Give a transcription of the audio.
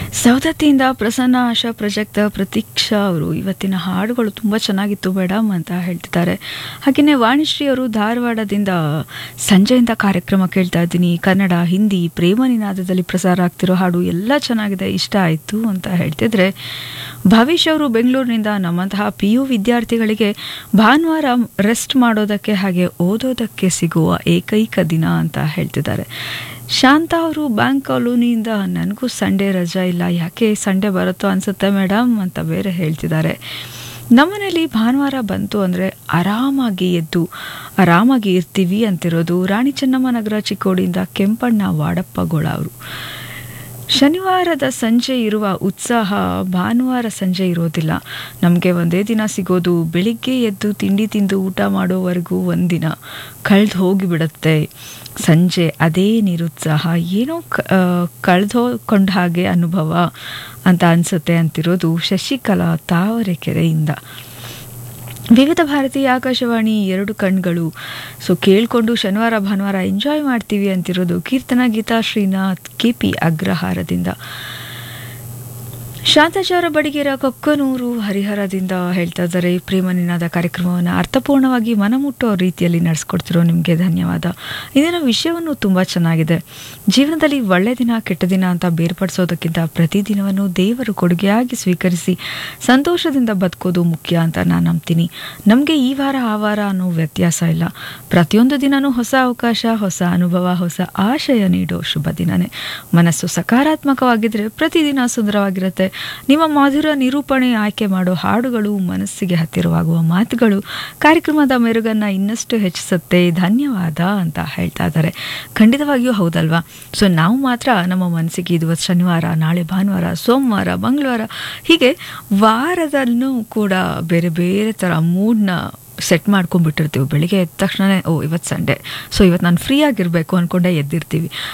ಸವದತ್ತಿಯಿಂದ ಪ್ರಸನ್ನ ಆಶಾ ಪ್ರಜಕ್ತ ಪ್ರತೀಕ್ಷಾ ಅವರು ಇವತ್ತಿನ ಹಾಡುಗಳು ತುಂಬ ಚೆನ್ನಾಗಿತ್ತು ಮೇಡಮ್ ಅಂತ ಹೇಳ್ತಿದ್ದಾರೆ ಹಾಗೆಯೇ ವಾಣಿಶ್ರೀ ಅವರು ಧಾರವಾಡದಿಂದ ಸಂಜೆಯಿಂದ ಕಾರ್ಯಕ್ರಮ ಕೇಳ್ತಾ ಇದ್ದೀನಿ ಕನ್ನಡ ಹಿಂದಿ ಪ್ರೇಮ ನಿನಾದದಲ್ಲಿ ಪ್ರಸಾರ ಆಗ್ತಿರೋ ಹಾಡು ಎಲ್ಲ ಚೆನ್ನಾಗಿದೆ ಇಷ್ಟ ಆಯಿತು ಅಂತ ಹೇಳ್ತಿದ್ರೆ ಭವಿಷ್ ಅವರು ಬೆಂಗಳೂರಿನಿಂದ ನಮ್ಮಂತಹ ಪಿ ಯು ವಿದ್ಯಾರ್ಥಿಗಳಿಗೆ ಭಾನುವಾರ ರೆಸ್ಟ್ ಮಾಡೋದಕ್ಕೆ ಹಾಗೆ ಓದೋದಕ್ಕೆ ಸಿಗುವ ಏಕೈಕ ದಿನ ಅಂತ ಹೇಳ್ತಿದ್ದಾರೆ ಶಾಂತ ಅವರು ಬ್ಯಾಂಕ್ ಕಾಲೋನಿಯಿಂದ ನನಗೂ ಸಂಡೇ ರಜಾ ಇಲ್ಲ ಯಾಕೆ ಸಂಡೇ ಬರುತ್ತೋ ಅನ್ಸುತ್ತೆ ಮೇಡಮ್ ಅಂತ ಬೇರೆ ಹೇಳ್ತಿದ್ದಾರೆ ನಮ್ಮನೇಲಿ ಭಾನುವಾರ ಬಂತು ಅಂದರೆ ಆರಾಮಾಗಿ ಎದ್ದು ಆರಾಮಾಗಿ ಇರ್ತೀವಿ ಅಂತಿರೋದು ರಾಣಿ ಚೆನ್ನಮ್ಮ ನಗರ ಚಿಕ್ಕೋಡಿಯಿಂದ ಕೆಂಪಣ್ಣ ವಾಡಪ್ಪಗೋಳ ಅವರು ಶನಿವಾರದ ಸಂಜೆ ಇರುವ ಉತ್ಸಾಹ ಭಾನುವಾರ ಸಂಜೆ ಇರೋದಿಲ್ಲ ನಮಗೆ ಒಂದೇ ದಿನ ಸಿಗೋದು ಬೆಳಿಗ್ಗೆ ಎದ್ದು ತಿಂಡಿ ತಿಂದು ಊಟ ಮಾಡೋವರೆಗೂ ಒಂದಿನ ಕಳೆದು ಹೋಗಿಬಿಡುತ್ತೆ ಸಂಜೆ ಅದೇ ನಿರುತ್ಸಾಹ ಏನೋ ಕಳೆದೋಕೊಂಡ ಹಾಗೆ ಅನುಭವ ಅಂತ ಅನಿಸುತ್ತೆ ಅಂತಿರೋದು ಶಶಿಕಲಾ ತಾವರೆಕೆರೆಯಿಂದ ವಿವಿಧ ಭಾರತೀಯ ಆಕಾಶವಾಣಿ ಎರಡು ಕಣ್ಗಳು ಸೊ ಕೇಳಿಕೊಂಡು ಶನಿವಾರ ಭಾನುವಾರ ಎಂಜಾಯ್ ಮಾಡ್ತೀವಿ ಅಂತಿರೋದು ಕೀರ್ತನ ಗೀತಾ ಶ್ರೀನಾಥ್ ಕೆ ಪಿ ಅಗ್ರಹಾರದಿಂದ ಶಾಂತಾಚಾರ ಬಡಿಗೇರ ಕೊಕ್ಕನೂರು ಹರಿಹರದಿಂದ ಹೇಳ್ತಾ ಇದ್ದಾರೆ ಪ್ರೇಮ ನಿನಾದ ಕಾರ್ಯಕ್ರಮವನ್ನು ಅರ್ಥಪೂರ್ಣವಾಗಿ ಮನಮುಟ್ಟೋ ರೀತಿಯಲ್ಲಿ ನಡೆಸ್ಕೊಡ್ತಿರೋ ನಿಮಗೆ ಧನ್ಯವಾದ ಇಂದಿನ ವಿಷಯವನ್ನು ತುಂಬ ಚೆನ್ನಾಗಿದೆ ಜೀವನದಲ್ಲಿ ಒಳ್ಳೆ ದಿನ ಕೆಟ್ಟ ದಿನ ಅಂತ ಬೇರ್ಪಡಿಸೋದಕ್ಕಿಂತ ಪ್ರತಿದಿನವನ್ನು ದೇವರು ಕೊಡುಗೆಯಾಗಿ ಸ್ವೀಕರಿಸಿ ಸಂತೋಷದಿಂದ ಬದುಕೋದು ಮುಖ್ಯ ಅಂತ ನಾನು ನಂಬ್ತೀನಿ ನಮಗೆ ಈ ವಾರ ಆ ವಾರ ಅನ್ನೋ ವ್ಯತ್ಯಾಸ ಇಲ್ಲ ಪ್ರತಿಯೊಂದು ದಿನನೂ ಹೊಸ ಅವಕಾಶ ಹೊಸ ಅನುಭವ ಹೊಸ ಆಶಯ ನೀಡೋ ಶುಭ ದಿನನೇ ಮನಸ್ಸು ಸಕಾರಾತ್ಮಕವಾಗಿದ್ದರೆ ಪ್ರತಿದಿನ ಸುಂದರವಾಗಿರುತ್ತೆ ನಿಮ್ಮ ಮಧುರ ನಿರೂಪಣೆ ಆಯ್ಕೆ ಮಾಡೋ ಹಾಡುಗಳು ಮನಸ್ಸಿಗೆ ಹತ್ತಿರವಾಗುವ ಮಾತುಗಳು ಕಾರ್ಯಕ್ರಮದ ಮೆರುಗನ್ನು ಇನ್ನಷ್ಟು ಹೆಚ್ಚಿಸುತ್ತೆ ಧನ್ಯವಾದ ಅಂತ ಹೇಳ್ತಾ ಇದ್ದಾರೆ ಖಂಡಿತವಾಗಿಯೂ ಹೌದಲ್ವಾ ಸೊ ನಾವು ಮಾತ್ರ ನಮ್ಮ ಮನಸ್ಸಿಗೆ ಇದು ಶನಿವಾರ ನಾಳೆ ಭಾನುವಾರ ಸೋಮವಾರ ಮಂಗಳವಾರ ಹೀಗೆ ವಾರದಲ್ಲೂ ಕೂಡ ಬೇರೆ ಬೇರೆ ಥರ ಮೂಡ್ನ ಸೆಟ್ ಮಾಡ್ಕೊಂಡ್ಬಿಟ್ಟಿರ್ತೀವಿ ಬೆಳಿಗ್ಗೆ ಎದ್ದ ತಕ್ಷಣ ಓ ಇವತ್ತು ಸಂಡೇ ಸೊ ಇವತ್ತು ನಾನು ಫ್ರೀ ಆಗಿರಬೇಕು ಅಂದ್ಕೊಂಡೇ ಎದ್ದಿರ್ತೀವಿ